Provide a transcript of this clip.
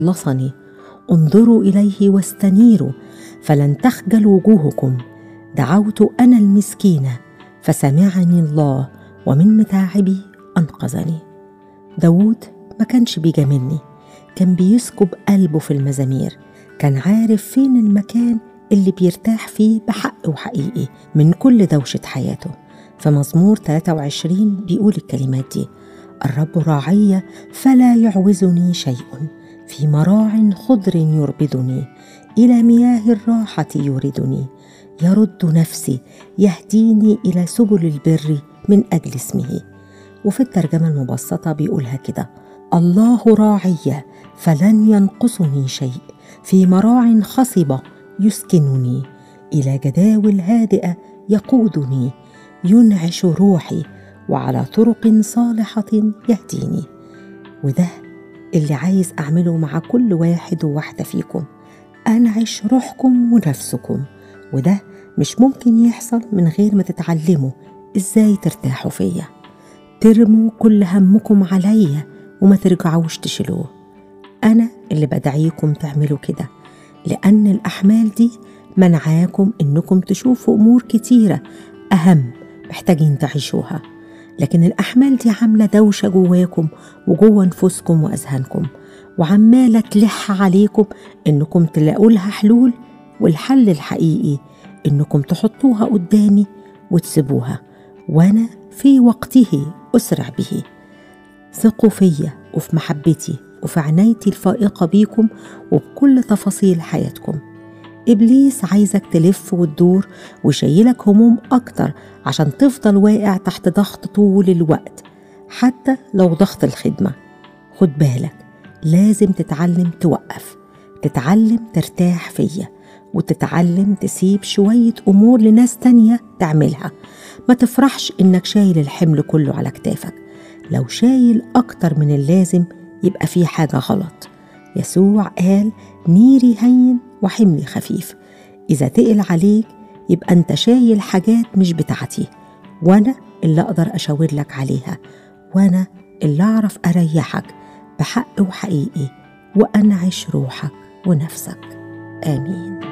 خلصني انظروا اليه واستنيروا فلن تخجل وجوهكم دعوت انا المسكينه فسمعني الله ومن متاعبي انقذني داود ما كانش بيجاملني كان بيسكب قلبه في المزامير كان عارف فين المكان اللي بيرتاح فيه بحق وحقيقي من كل دوشة حياته فمزمور 23 بيقول الكلمات دي الرب راعي فلا يعوزني شيء في مراع خضر يربدني الى مياه الراحه يوردني يرد نفسي يهديني الى سبل البر من اجل اسمه وفي الترجمه المبسطه بيقولها كده الله راعي فلن ينقصني شيء في مراع خصبه يسكنني الى جداول هادئه يقودني ينعش روحي وعلى طرق صالحه يهديني وده اللي عايز اعمله مع كل واحد وواحده فيكم انعش روحكم ونفسكم وده مش ممكن يحصل من غير ما تتعلموا ازاي ترتاحوا فيا ترموا كل همكم عليا وما ترجعوش تشيلوه انا اللي بدعيكم تعملوا كده لان الاحمال دي منعاكم انكم تشوفوا امور كتيره اهم محتاجين تعيشوها لكن الأحمال دي عاملة دوشة جواكم وجوا نفوسكم وأذهانكم وعمالة تلح عليكم إنكم تلاقوا لها حلول والحل الحقيقي إنكم تحطوها قدامي وتسيبوها وأنا في وقته أسرع به ثقوا فيا وفي محبتي وفي عنايتي الفائقة بيكم وبكل تفاصيل حياتكم إبليس عايزك تلف وتدور ويشيلك هموم أكتر عشان تفضل واقع تحت ضغط طول الوقت حتى لو ضغط الخدمة خد بالك لازم تتعلم توقف تتعلم ترتاح فيا وتتعلم تسيب شوية أمور لناس تانية تعملها ما تفرحش إنك شايل الحمل كله على كتافك لو شايل أكتر من اللازم يبقى في حاجة غلط يسوع قال نيري هين وحملي خفيف إذا تقل عليك يبقى أنت شايل حاجات مش بتاعتي وأنا اللي أقدر أشاور لك عليها وأنا اللي أعرف أريحك بحق وحقيقي وأنعش روحك ونفسك آمين